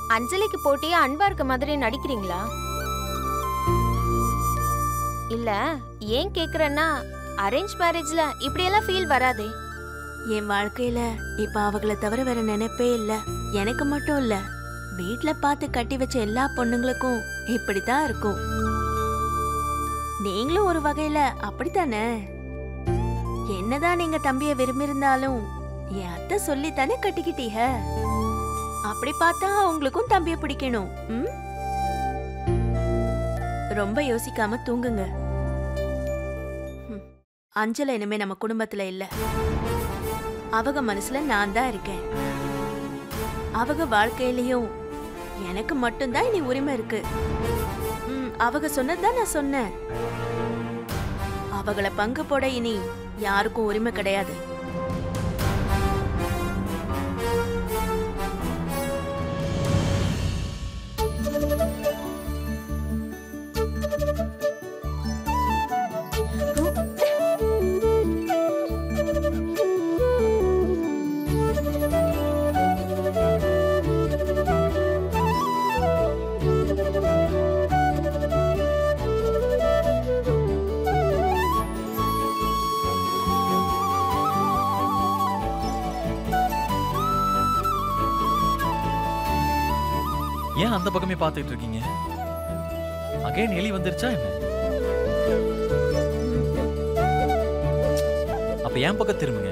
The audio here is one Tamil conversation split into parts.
அஞ்சலிக்கு போட்டியா அன்பா இருக்க மாதிரி நடிக்கிறீங்களா இல்ல ஏன் கேக்குறேன்னா அரேஞ்ச் மேரேஜ்ல இப்படியெல்லாம் ஃபீல் வராதே என் வாழ்க்கையில இப்ப அவங்கள தவிர வேற நினைப்பே இல்ல எனக்கு மட்டும் இல்ல வீட்ல பார்த்து கட்டி வச்ச எல்லா பொண்ணுங்களுக்கும் இப்படித்தான் இருக்கும் நீங்களும் ஒரு வகையில அப்படித்தானே என்னதான் நீங்க தம்பிய விரும்பியிருந்தாலும் என் அத்தை சொல்லித்தானே கட்டிக்கிட்டீங்க அப்படி பார்த்தா உங்களுக்கும் தம்பிய பிடிக்கணும் ம்? ரொம்ப யோசிக்காம தூங்குங்க ம். அஞ்சல இனிமே நம்ம குடும்பத்துல இல்ல அவங்க மனசுல நான் தான் இருக்கேன் அவங்க வாழ்க்கையிலயும் எனக்கு மட்டும்தான் இனி உரிமை இருக்கு ம், அவங்க சொன்னதுதான் நான் சொன்னேன் அவங்கள பங்கு போட இனி யாருக்கும் உரிமை கிடையாது ஏன் அந்த பக்கமே பார்த்துட்டு இருக்கீங்க அகைன் எலி வந்துருச்சா என்ன அப்ப என் பக்கம் திரும்புங்க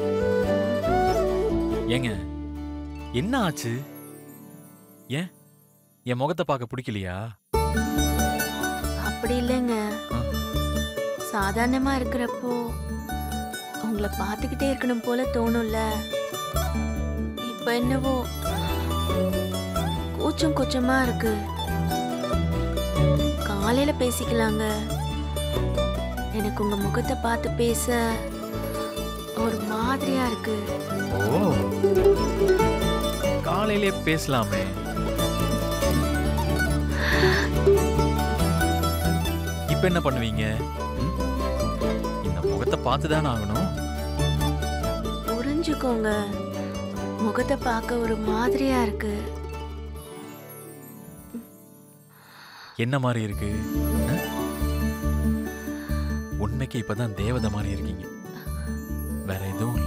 ஏங்க என்ன ஆச்சு ஏன் என் முகத்தை பார்க்க பிடிக்கலையா அப்படி இல்லைங்க ஆ. சாதாரணமா இருக்கிறப்போ உங்களை பார்த்துக்கிட்டே இருக்கணும் போல தோணும்ல இப்ப என்னவோ கூச்சம் கூச்சமா இருக்கு காலையில பேசிக்கலாங்க எனக்கு உங்க முகத்தை பார்த்து பேச ஒரு மாதிரியா இருக்கு ஓ காலையிலே பேசலாமே இப்ப என்ன பண்ணுவீங்க ம்? இந்த முகத்தை பார்த்து தானே ஆகணும் புரிஞ்சுக்கோங்க முகத்தை பார்க்க ஒரு மாதிரியா இருக்கு என்ன மாதிரி இருக்கு ஆ? உண்மைக்கு இப்பதான் தேவதை மாதிரி இருக்கீங்க வேற எதுவும்